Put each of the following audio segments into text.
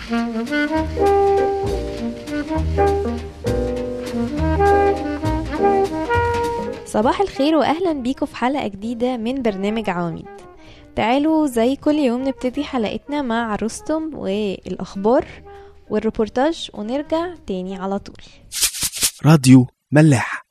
صباح الخير واهلا بيكم في حلقة جديدة من برنامج عواميد تعالوا زي كل يوم نبتدي حلقتنا مع رستم والاخبار والريبورتاج ونرجع تاني على طول راديو ملاح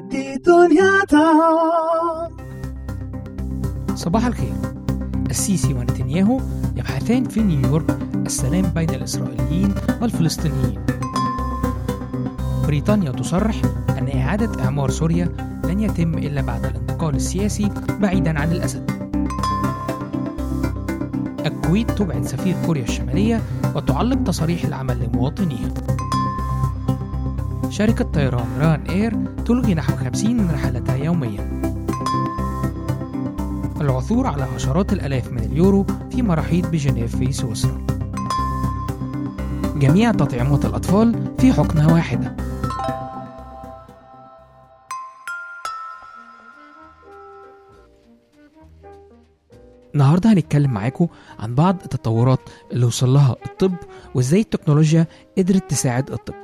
صباح الخير السيسي ونتنياهو يبحثان في نيويورك السلام بين الإسرائيليين والفلسطينيين بريطانيا تصرح أن إعادة إعمار سوريا لن يتم إلا بعد الانتقال السياسي بعيدا عن الأسد الكويت تبعد سفير كوريا الشمالية وتعلق تصاريح العمل لمواطنيها شركة طيران ران اير تلغي نحو 50 من رحلاتها يوميا العثور على عشرات الآلاف من اليورو في مراحيض بجنيف في سويسرا جميع تطعيمات الأطفال في حقنة واحدة النهارده هنتكلم معاكم عن بعض التطورات اللي وصل لها الطب وازاي التكنولوجيا قدرت تساعد الطب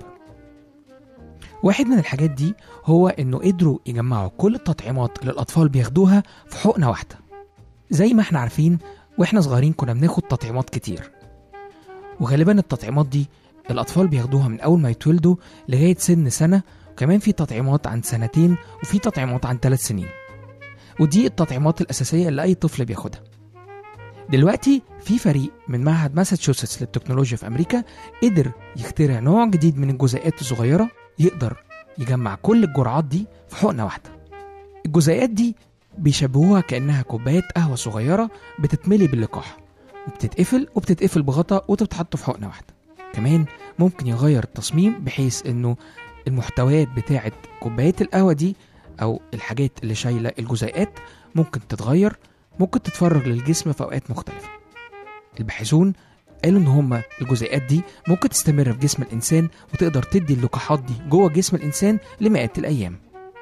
واحد من الحاجات دي هو انه قدروا يجمعوا كل التطعيمات اللي الاطفال بياخدوها في حقنه واحده زي ما احنا عارفين واحنا صغيرين كنا بناخد تطعيمات كتير وغالبا التطعيمات دي الاطفال بياخدوها من اول ما يتولدوا لغايه سن سنه وكمان في تطعيمات عن سنتين وفي تطعيمات عن ثلاث سنين ودي التطعيمات الاساسيه اللي اي طفل بياخدها دلوقتي في فريق من معهد ماساتشوستس للتكنولوجيا في امريكا قدر يخترع نوع جديد من الجزيئات الصغيره يقدر يجمع كل الجرعات دي في حقنه واحده الجزيئات دي بيشبهوها كانها كوبايات قهوه صغيره بتتملي باللقاح وبتتقفل وبتتقفل بغطا وتتحط في حقنه واحده كمان ممكن يغير التصميم بحيث انه المحتويات بتاعه كوبايات القهوه دي او الحاجات اللي شايله الجزيئات ممكن تتغير ممكن تتفرغ للجسم في اوقات مختلفه الباحثون قالوا ان هما الجزيئات دي ممكن تستمر في جسم الانسان وتقدر تدي اللقاحات دي جوه جسم الانسان لمئات الايام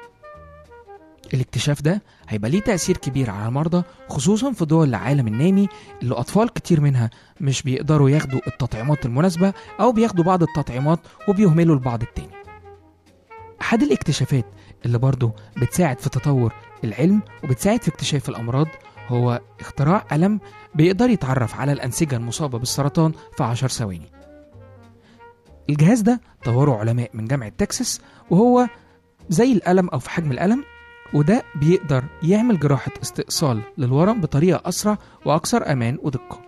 الاكتشاف ده هيبقى ليه تأثير كبير على المرضى خصوصا في دول العالم النامي اللي أطفال كتير منها مش بيقدروا ياخدوا التطعيمات المناسبة أو بياخدوا بعض التطعيمات وبيهملوا البعض التاني أحد الاكتشافات اللي برضه بتساعد في تطور العلم وبتساعد في اكتشاف الأمراض هو اختراع قلم بيقدر يتعرف على الأنسجة المصابة بالسرطان في 10 ثواني الجهاز ده طوره علماء من جامعة تكساس وهو زي القلم أو في حجم القلم وده بيقدر يعمل جراحة استئصال للورم بطريقة أسرع وأكثر أمان ودقة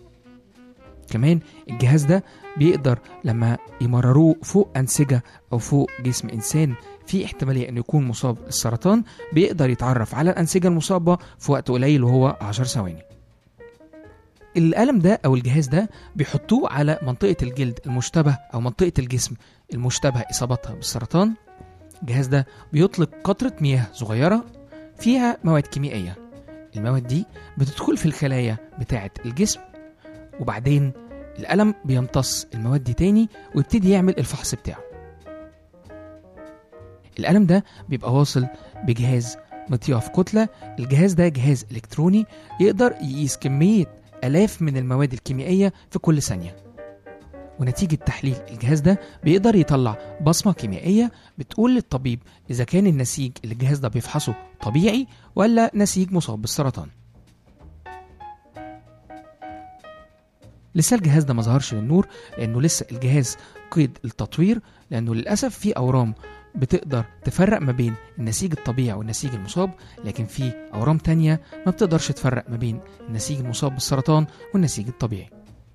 كمان الجهاز ده بيقدر لما يمرروه فوق أنسجة أو فوق جسم إنسان في احتمالية أنه يكون مصاب بالسرطان بيقدر يتعرف على الأنسجة المصابة في وقت قليل وهو 10 ثواني القلم ده أو الجهاز ده بيحطوه على منطقة الجلد المشتبه أو منطقة الجسم المشتبه إصابتها بالسرطان الجهاز ده بيطلق قطرة مياه صغيرة فيها مواد كيميائية المواد دي بتدخل في الخلايا بتاعة الجسم وبعدين القلم بيمتص المواد دي تاني ويبتدي يعمل الفحص بتاعه القلم ده بيبقى واصل بجهاز مطياف كتلة الجهاز ده جهاز إلكتروني يقدر يقيس كمية آلاف من المواد الكيميائية في كل ثانية ونتيجة تحليل الجهاز ده بيقدر يطلع بصمة كيميائية بتقول للطبيب إذا كان النسيج اللي الجهاز ده بيفحصه طبيعي ولا نسيج مصاب بالسرطان لسه الجهاز ده ما ظهرش للنور لأنه لسه الجهاز قيد التطوير لأنه للأسف في أورام بتقدر تفرق ما بين النسيج الطبيعي والنسيج المصاب لكن في أورام تانية ما بتقدرش تفرق ما بين النسيج المصاب بالسرطان والنسيج الطبيعي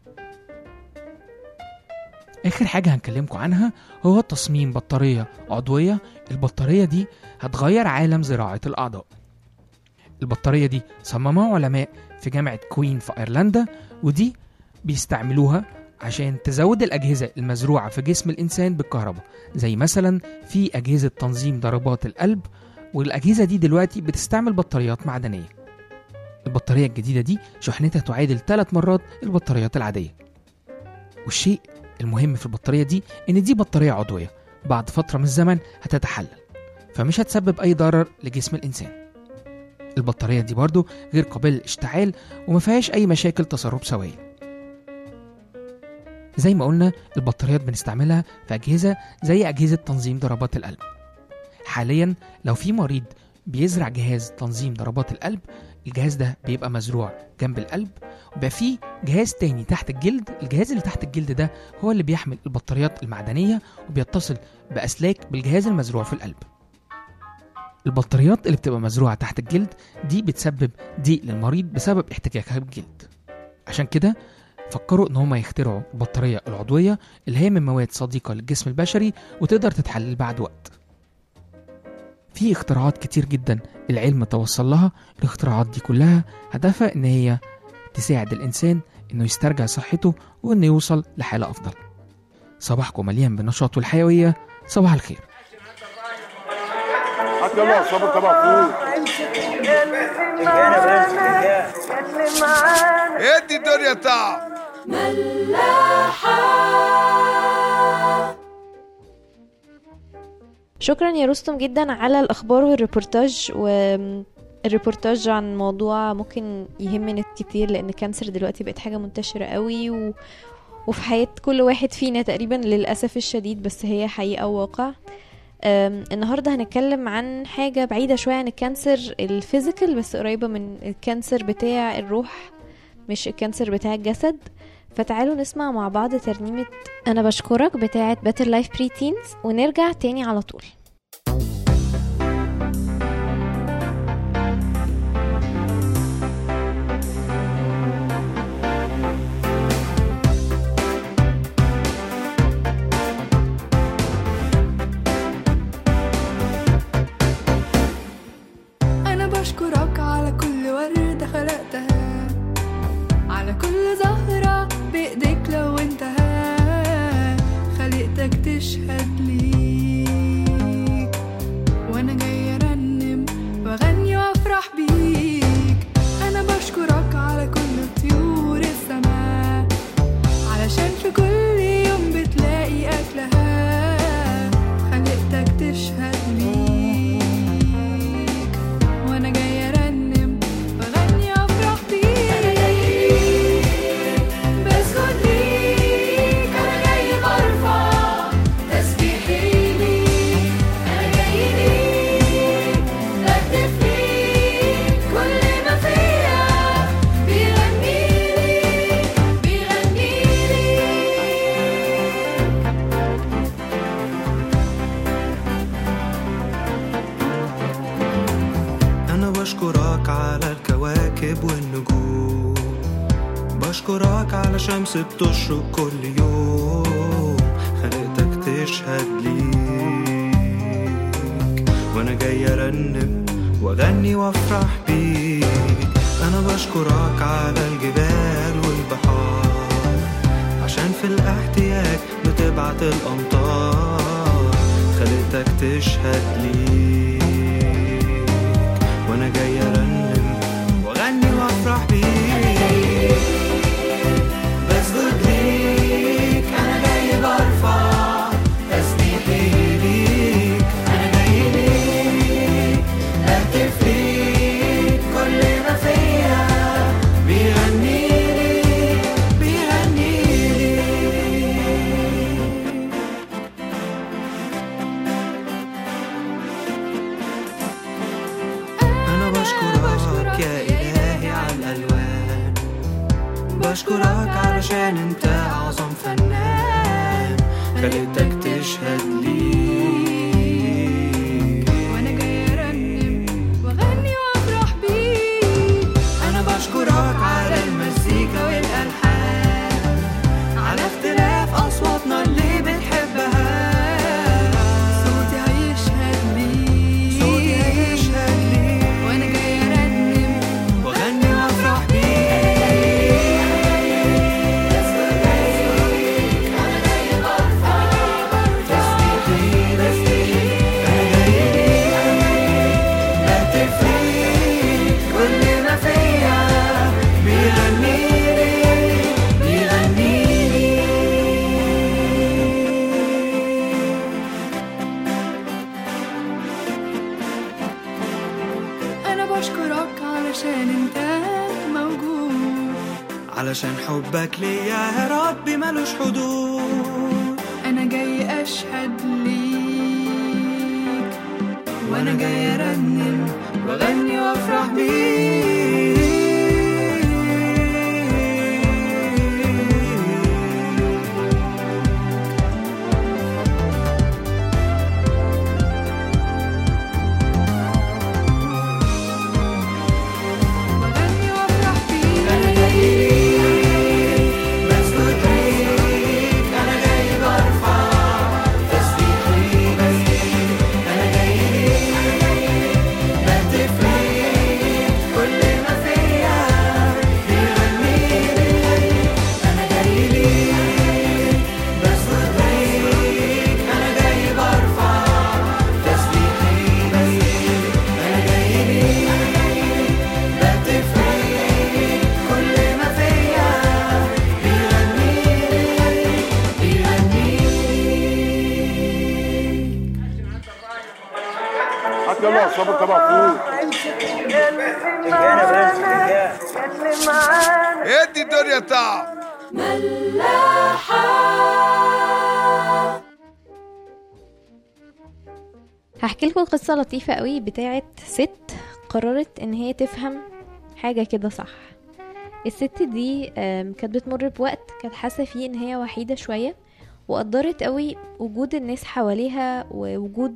آخر حاجة هنكلمكم عنها هو تصميم بطارية عضوية البطارية دي هتغير عالم زراعة الأعضاء البطارية دي صممها علماء في جامعة كوين في أيرلندا ودي بيستعملوها عشان تزود الأجهزة المزروعة في جسم الإنسان بالكهرباء زي مثلا في أجهزة تنظيم ضربات القلب والأجهزة دي دلوقتي بتستعمل بطاريات معدنية البطارية الجديدة دي شحنتها تعادل ثلاث مرات البطاريات العادية والشيء المهم في البطارية دي إن دي بطارية عضوية بعد فترة من الزمن هتتحلل فمش هتسبب أي ضرر لجسم الإنسان البطارية دي برضو غير قابلة للاشتعال وما فيهاش أي مشاكل تسرب سوائل زي ما قلنا البطاريات بنستعملها في أجهزة زي أجهزة تنظيم ضربات القلب حاليا لو في مريض بيزرع جهاز تنظيم ضربات القلب الجهاز ده بيبقى مزروع جنب القلب وبقى فيه جهاز تاني تحت الجلد الجهاز اللي تحت الجلد ده هو اللي بيحمل البطاريات المعدنية وبيتصل بأسلاك بالجهاز المزروع في القلب البطاريات اللي بتبقى مزروعة تحت الجلد دي بتسبب ضيق للمريض بسبب احتكاكها بالجلد عشان كده فكروا ان هم يخترعوا البطارية العضوية اللي هي من مواد صديقة للجسم البشري وتقدر تتحلل بعد وقت في اختراعات كتير جدا العلم توصل لها الاختراعات دي كلها هدفها ان هي تساعد الانسان انه يسترجع صحته وانه يوصل لحالة افضل صباحكم مليان بالنشاط والحيوية صباح الخير هات يلا صابر تبع فوق ادي الدنيا تعب شكرا يا رستم جدا على الاخبار والريبورتاج والريبورتاج عن موضوع ممكن يهم ناس كتير لان الكانسر دلوقتي بقت حاجه منتشره قوي و... وفي حياه كل واحد فينا تقريبا للاسف الشديد بس هي حقيقه وواقع أم، النهارده هنتكلم عن حاجه بعيده شويه عن الكانسر الفيزيكال بس قريبه من الكانسر بتاع الروح مش الكانسر بتاع الجسد فتعالوا نسمع مع بعض ترنيمة أنا بشكرك بتاعة باتر لايف بريتينز ونرجع تاني على طول أنا بشكرك على كل وردة خلقتها على كل زهرة بإيديك لونتها خلقتك تشهد ليك وأنا جاي أرنم وأغني وأفرح بيك أنا بشكرك على كل طيور السماء علشان في كل يوم بتلاقي أكلها خلقتك تشهد ليك وانا جاي ارنم واغني وافرح بيك بسجد ليك انا جاي برفع تسبيحي ليك انا جاي ليك بهتف ليك كل ما فيا بيغني ليك بيغني ليك أنا بشكرك على الكواكب والنجوم بشكرك على شمس بتشرق كل يوم خلقتك تشهد ليك وأنا جاي أرنم وأغني وأفرح بيك أنا بشكرك على الجبال والبحار عشان في الاحتياج بتبعت الأمطار خلقتك تشهد ليك وانا جاي ارنم واغني وافرح بيك بسجد ليك انا جاي برفع تسبيحي ليك انا جاي ليك اهتف ليك كل ما فيا بيغني ليك بيغني ليك أنا بشكرك يا إلهي على الألوان بشكرك علشان أنت أعظم فنان خلقتك تشهد لي وانا جاي ارنم واغني وافرح بيك أنا بشكرك على المزيكا والألحان على اختلاف أصواتنا اللي بتحبها صوتي هيشهد ليك صوتي هيشهد لي وانا جاي ارنم وأغني وأفرح بيك تسبيحي عشان حبك ليا يا ربي ملوش حدود أنا جاي أشهد ليك وانا جاي ارنم واغني وافرح بيك وأغني وأفرح بيك انا جاي ليك بسجد ليك انا جاي برفع تسبيح ليك انا جاي ليك بهتف ليك كل ما فيا بيغني ليك انا جاي ليك بسجد ليك انا جاي برفع تسبيح ليك انا جاي ليك بهتف ليك كل ما فيا بيغني ليك بيغني حتى يلا يا صابر تبع اخوك ادي الدنيا تعب هحكي لكم قصة لطيفة قوي بتاعت ست قررت ان هي تفهم حاجة كده صح الست دي آم، كانت بتمر بوقت كانت حاسة فيه ان هي وحيدة شوية وقدرت قوي وجود الناس حواليها ووجود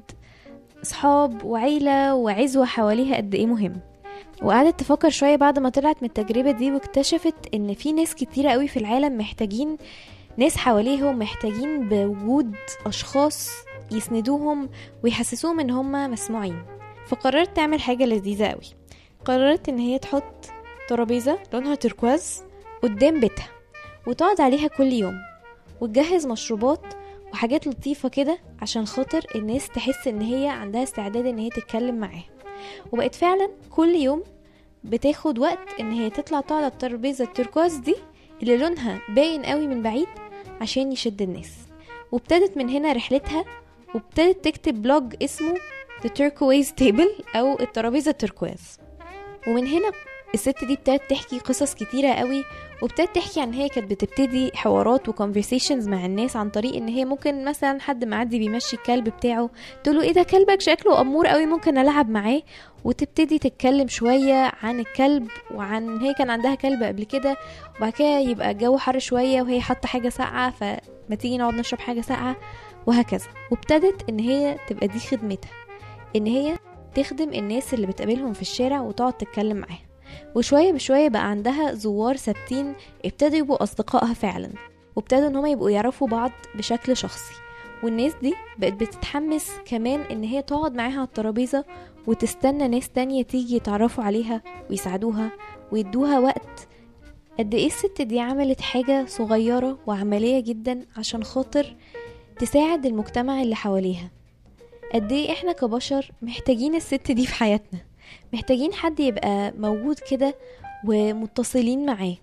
صحاب وعيلة وعزوة حواليها قد ايه مهم وقعدت تفكر شوية بعد ما طلعت من التجربة دي واكتشفت ان في ناس كتيرة قوي في العالم محتاجين ناس حواليهم محتاجين بوجود اشخاص يسندوهم ويحسسوهم ان هم مسموعين فقررت تعمل حاجة لذيذة قوي قررت ان هي تحط ترابيزة لونها تركواز قدام بيتها وتقعد عليها كل يوم وتجهز مشروبات وحاجات لطيفة كده عشان خاطر الناس تحس ان هي عندها استعداد ان هي تتكلم معاها وبقت فعلا كل يوم بتاخد وقت ان هي تطلع تقعد على الترابيزة التركواز دي اللي لونها باين قوي من بعيد عشان يشد الناس وابتدت من هنا رحلتها وابتدت تكتب بلوج اسمه The Turquoise Table أو الترابيزة التركواز ومن هنا الست دي ابتدت تحكي قصص كتيرة قوي وابتدت تحكي عن هي كانت بتبتدي حوارات وكونفرسيشنز مع الناس عن طريق ان هي ممكن مثلا حد معدي بيمشي الكلب بتاعه تقوله ايه ده كلبك شكله امور قوي ممكن العب معاه وتبتدي تتكلم شوية عن الكلب وعن هي كان عندها كلب قبل كده وبعد كده يبقى الجو حر شوية وهي حاطة حاجة ساقعة فما تيجي نقعد نشرب حاجة ساقعة وهكذا وابتدت ان هي تبقى دي خدمتها ان هي تخدم الناس اللي بتقابلهم في الشارع وتقعد تتكلم معاهم وشوية بشوية بقى عندها زوار ثابتين ابتدوا يبقوا أصدقائها فعلا وابتدوا ان هما يبقوا يعرفوا بعض بشكل شخصي والناس دي بقت بتتحمس كمان ان هي تقعد معاها على الترابيزة وتستنى ناس تانية تيجي يتعرفوا عليها ويساعدوها ويدوها وقت قد ايه الست دي عملت حاجة صغيرة وعملية جدا عشان خاطر تساعد المجتمع اللي حواليها قد ايه احنا كبشر محتاجين الست دي في حياتنا محتاجين حد يبقى موجود كده ومتصلين معاه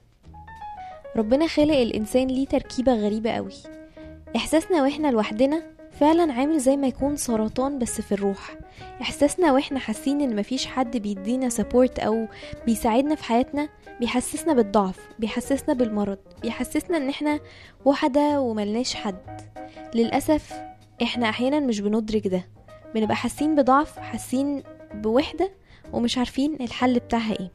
ربنا خلق الانسان ليه تركيبة غريبة قوي احساسنا واحنا لوحدنا فعلا عامل زي ما يكون سرطان بس في الروح احساسنا واحنا حاسين ان مفيش حد بيدينا سبورت او بيساعدنا في حياتنا بيحسسنا بالضعف بيحسسنا بالمرض بيحسسنا ان احنا وحدة وملناش حد للأسف احنا احيانا مش بندرك ده بنبقى حاسين بضعف حاسين بوحدة ومش عارفين الحل بتاعها ايه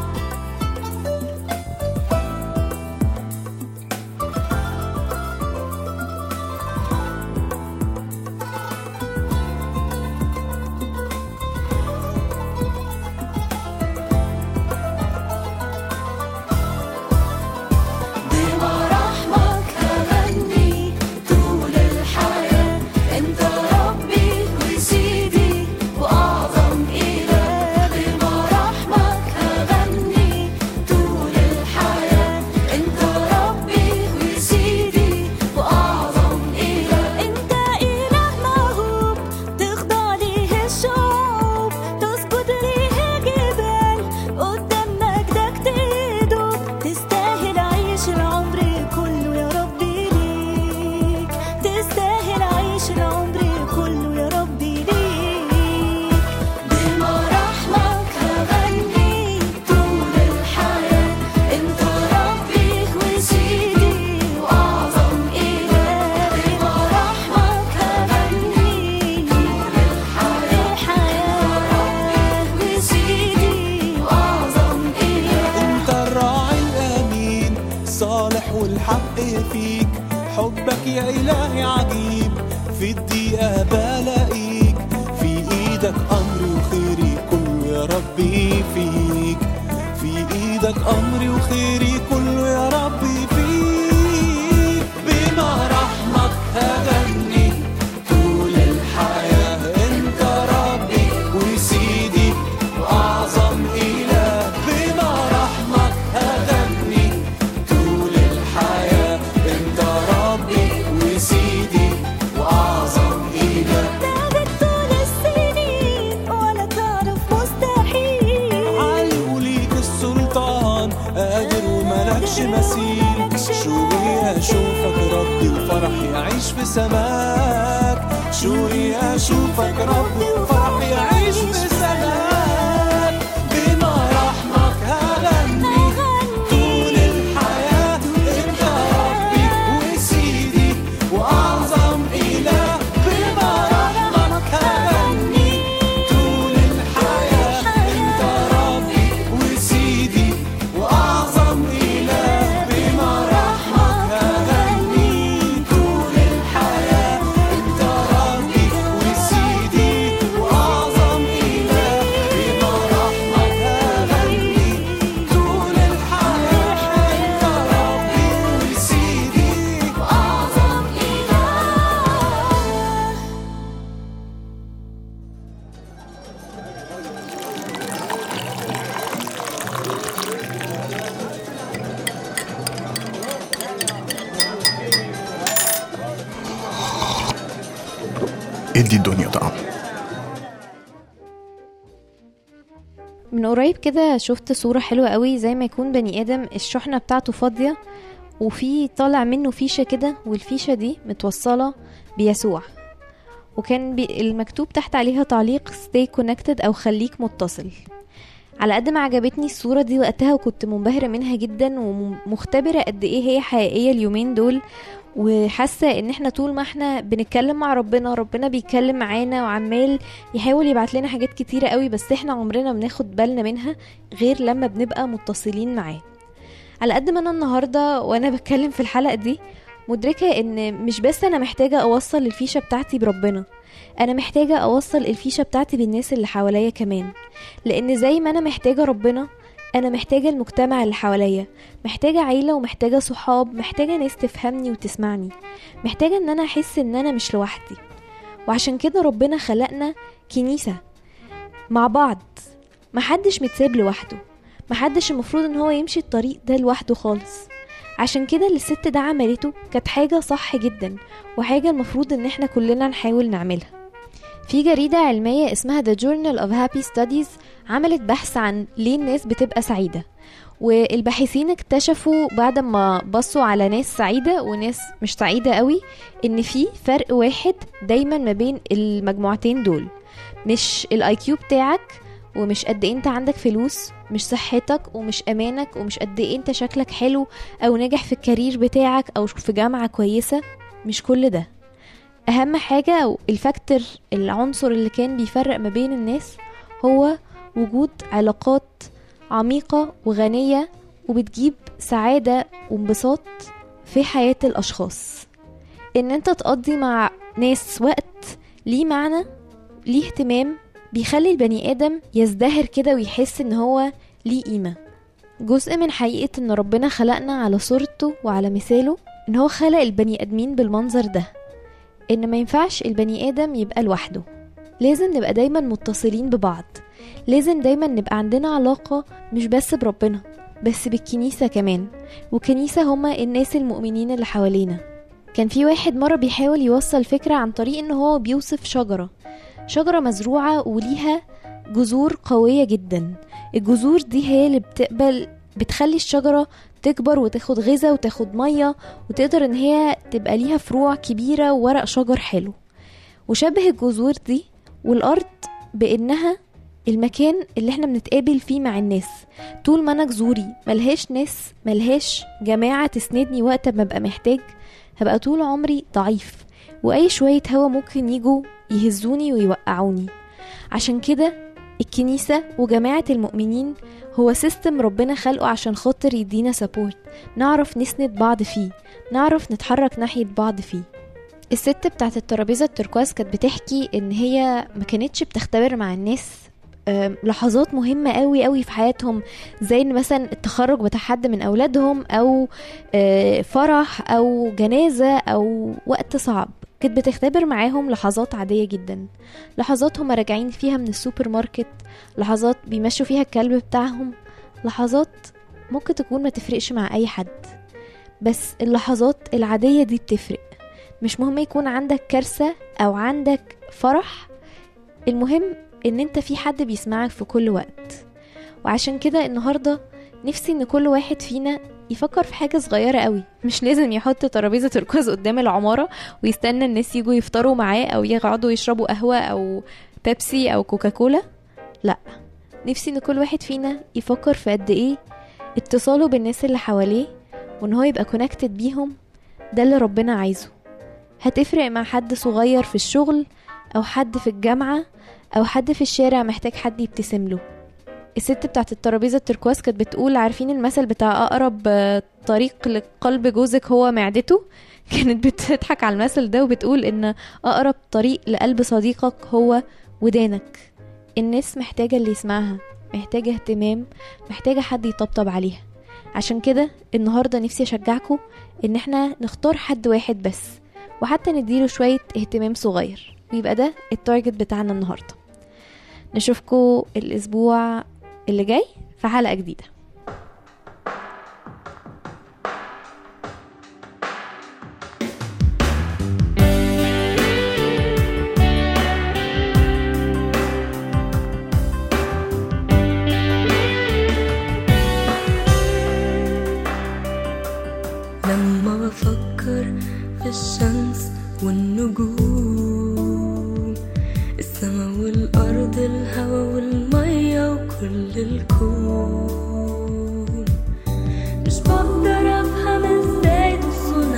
بمراحمك هغني طول الحياة انت ربي وسيدي واعظم اله بمراحمك هغني حبك يا إلهي عجيب في الدقيقة بلاقيك في إيدك أمري وخيري كله يا ربي فيك في إيدك أمري وخيري كله يا ربي فيك بما رحمك أغني طول الحياة أنت ربي وسيدي وأعظم إله بما رحمك أغني طول الحياة أنت ربي وسيدي وأعظم إله تعبت طول السنين ولا تعرف مستحيل عالي وليك السلطان قادر وملكش مثيل شوقي اشوفك ربي وفرحي اعيش في سماك شوقي اشوفك ربي وفرحي اعيش في سماك بما رحمك هغني طول الحياة انت ربي وسيدي واعظم اله بما رحمك هغني طول الحياة انت ربي وسيدي واعظم اله بما رحمك هغني طول الحياة انت ربي وسيدي واعظم اله بما رحمك هغني طول الحياة انت ربي وسيدي أعظم إله ادي الدنيا طعم من قريب كده شفت صورة حلوة قوي زي ما يكون بني آدم الشحنة بتاعته فاضية وفي طالع منه فيشة كده والفيشة دي متوصلة بيسوع وكان بي المكتوب تحت عليها تعليق stay connected أو خليك متصل على قد ما عجبتني الصورة دي وقتها وكنت منبهرة منها جدا ومختبرة قد ايه هي حقيقية اليومين دول وحاسة ان احنا طول ما احنا بنتكلم مع ربنا ربنا بيتكلم معانا وعمال يحاول يبعت لنا حاجات كتيرة قوي بس احنا عمرنا بناخد بالنا منها غير لما بنبقى متصلين معاه على قد ما انا النهاردة وانا بتكلم في الحلقة دي مدركة ان مش بس انا محتاجة اوصل الفيشة بتاعتي بربنا انا محتاجة اوصل الفيشة بتاعتي بالناس اللي حواليا كمان لان زي ما انا محتاجة ربنا انا محتاجة المجتمع اللي حواليا محتاجة عيلة ومحتاجة صحاب محتاجة ناس تفهمني وتسمعني محتاجة ان انا احس ان انا مش لوحدي وعشان كده ربنا خلقنا كنيسة مع بعض محدش متساب لوحده محدش المفروض ان هو يمشي الطريق ده لوحده خالص عشان كده اللي الست ده عملته كانت حاجة صح جدا وحاجة المفروض ان احنا كلنا نحاول نعملها في جريدة علمية اسمها The Journal of Happy Studies عملت بحث عن ليه الناس بتبقى سعيدة والباحثين اكتشفوا بعد ما بصوا على ناس سعيدة وناس مش سعيدة قوي ان في فرق واحد دايما ما بين المجموعتين دول مش الاي كيو بتاعك ومش قد ايه انت عندك فلوس مش صحتك ومش امانك ومش قد ايه انت شكلك حلو او ناجح في الكارير بتاعك او في جامعة كويسة مش كل ده اهم حاجة او الفاكتور العنصر اللي كان بيفرق ما بين الناس هو وجود علاقات عميقة وغنية وبتجيب سعادة وانبساط في حياة الأشخاص إن أنت تقضي مع ناس وقت ليه معنى ليه اهتمام بيخلي البني آدم يزدهر كده ويحس إن هو ليه قيمة جزء من حقيقة إن ربنا خلقنا على صورته وعلى مثاله إن هو خلق البني آدمين بالمنظر ده إن ما ينفعش البني آدم يبقى لوحده لازم نبقى دايما متصلين ببعض لازم دايما نبقى عندنا علاقة مش بس بربنا بس بالكنيسة كمان وكنيسة هما الناس المؤمنين اللي حوالينا كان في واحد مرة بيحاول يوصل فكرة عن طريق ان هو بيوصف شجرة شجرة مزروعة وليها جذور قوية جدا الجذور دي هي اللي بتقبل بتخلي الشجرة تكبر وتاخد غذاء وتاخد مية وتقدر ان هي تبقى ليها فروع كبيرة وورق شجر حلو وشبه الجذور دي والأرض بإنها المكان اللي احنا بنتقابل فيه مع الناس طول ما انا جذوري ملهاش ناس ملهاش جماعة تسندني وقت ما ابقى محتاج هبقى طول عمري ضعيف واي شوية هوا ممكن يجوا يهزوني ويوقعوني عشان كده الكنيسة وجماعة المؤمنين هو سيستم ربنا خلقه عشان خاطر يدينا سبورت نعرف نسند بعض فيه نعرف نتحرك ناحية بعض فيه الست بتاعت الترابيزة التركواز كانت بتحكي ان هي ما كانتش بتختبر مع الناس آم، لحظات مهمة قوي قوي في حياتهم زي ان مثلا التخرج بتاع حد من اولادهم او آه، فرح او جنازة او وقت صعب كانت بتختبر معاهم لحظات عادية جدا لحظات هما راجعين فيها من السوبر ماركت لحظات بيمشوا فيها الكلب بتاعهم لحظات ممكن تكون ما تفرقش مع اي حد بس اللحظات العادية دي بتفرق مش مهم يكون عندك كارثة او عندك فرح المهم ان انت في حد بيسمعك في كل وقت وعشان كده النهاردة نفسي ان كل واحد فينا يفكر في حاجة صغيرة قوي مش لازم يحط ترابيزة تركواز قدام العمارة ويستنى الناس يجوا يفطروا معاه او يقعدوا يشربوا قهوة او بيبسي او كوكاكولا لا نفسي ان كل واحد فينا يفكر في قد ايه اتصاله بالناس اللي حواليه وان هو يبقى كونكتد بيهم ده اللي ربنا عايزه هتفرق مع حد صغير في الشغل او حد في الجامعة او حد في الشارع محتاج حد يبتسم له الست بتاعت الترابيزة التركواز كانت بتقول عارفين المثل بتاع أقرب آه، طريق لقلب جوزك هو معدته كانت بتضحك على المثل ده وبتقول إن أقرب طريق لقلب صديقك هو ودانك الناس محتاجة اللي يسمعها محتاجة اهتمام محتاجة حد يطبطب عليها عشان كده النهاردة نفسي أشجعكم إن احنا نختار حد واحد بس وحتى نديله شوية اهتمام صغير ويبقى ده التارجت بتاعنا النهاردة نشوفكم الأسبوع اللي جاي في حلقة جديدة لما بفكر في الشمس والنجوم السما والأرض الهوا والمية وكل الكون مش بقدر أفهم ازاي تصون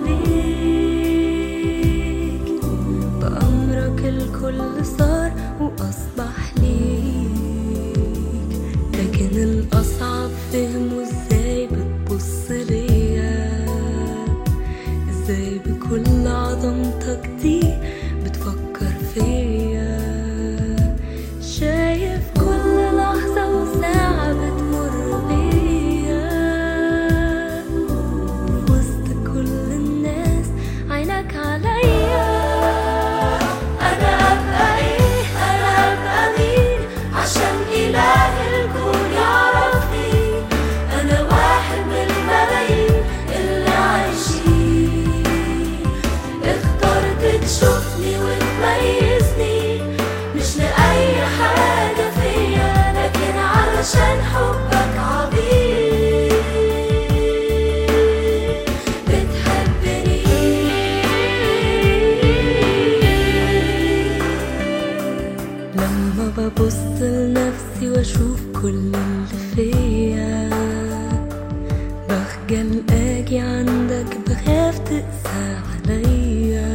عليك بأمرك الكل صار وأصبح ليك لكن الأصعب فهمه ازاي بتبص ليا ازاي بكل عظمتك دي بتفكر فيا شايف كل لحظة وساعة بتمر بيا وسط كل الناس عينك عليا أنا أبقى إيه أنا أبقى مين عشان إله الكون يعرفني أنا واحد من الملايين اللي عايشين اخترت تشوفني وتميزني مش لأي حاجة فيا لكن علشان حبك عظيم بتحبني لما ببص لنفسي واشوف كل اللي فيا بخجل اجي عندك بخاف تقسى عليا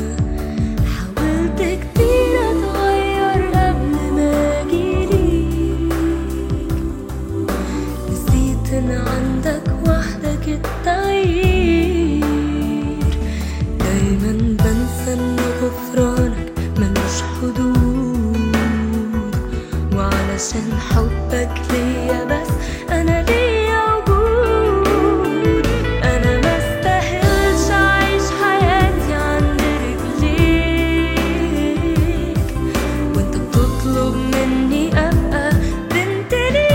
حاولت كتير اتغير قبل ما اجيليك نسيت ان عندك وحدك التغيير دايما بنسى ان غفرانك ملوش حدود وعلشان حبك ليا بس انا ليا وجود انا ما استاهلش اعيش حياتي عند رجليك وانت بتطلب مني ابقى بنت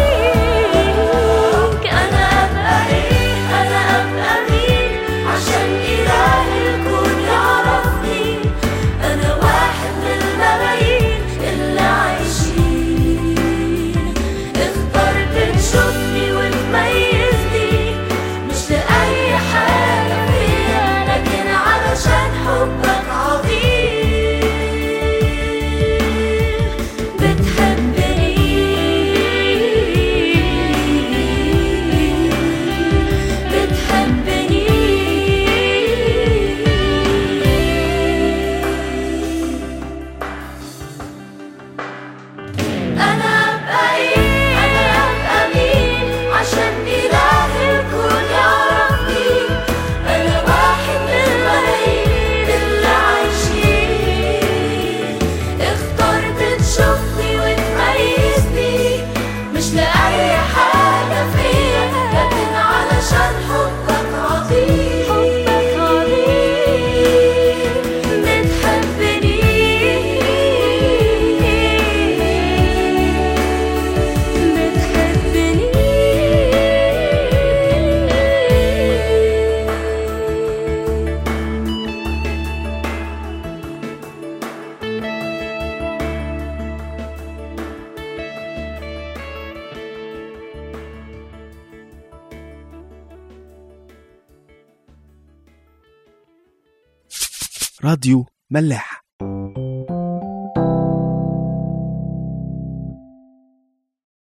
ليك انا ابقى ايه انا ابقى مين عشان اله الكون يعرفني انا واحد من الملايين اللي عايشين راديو ملاح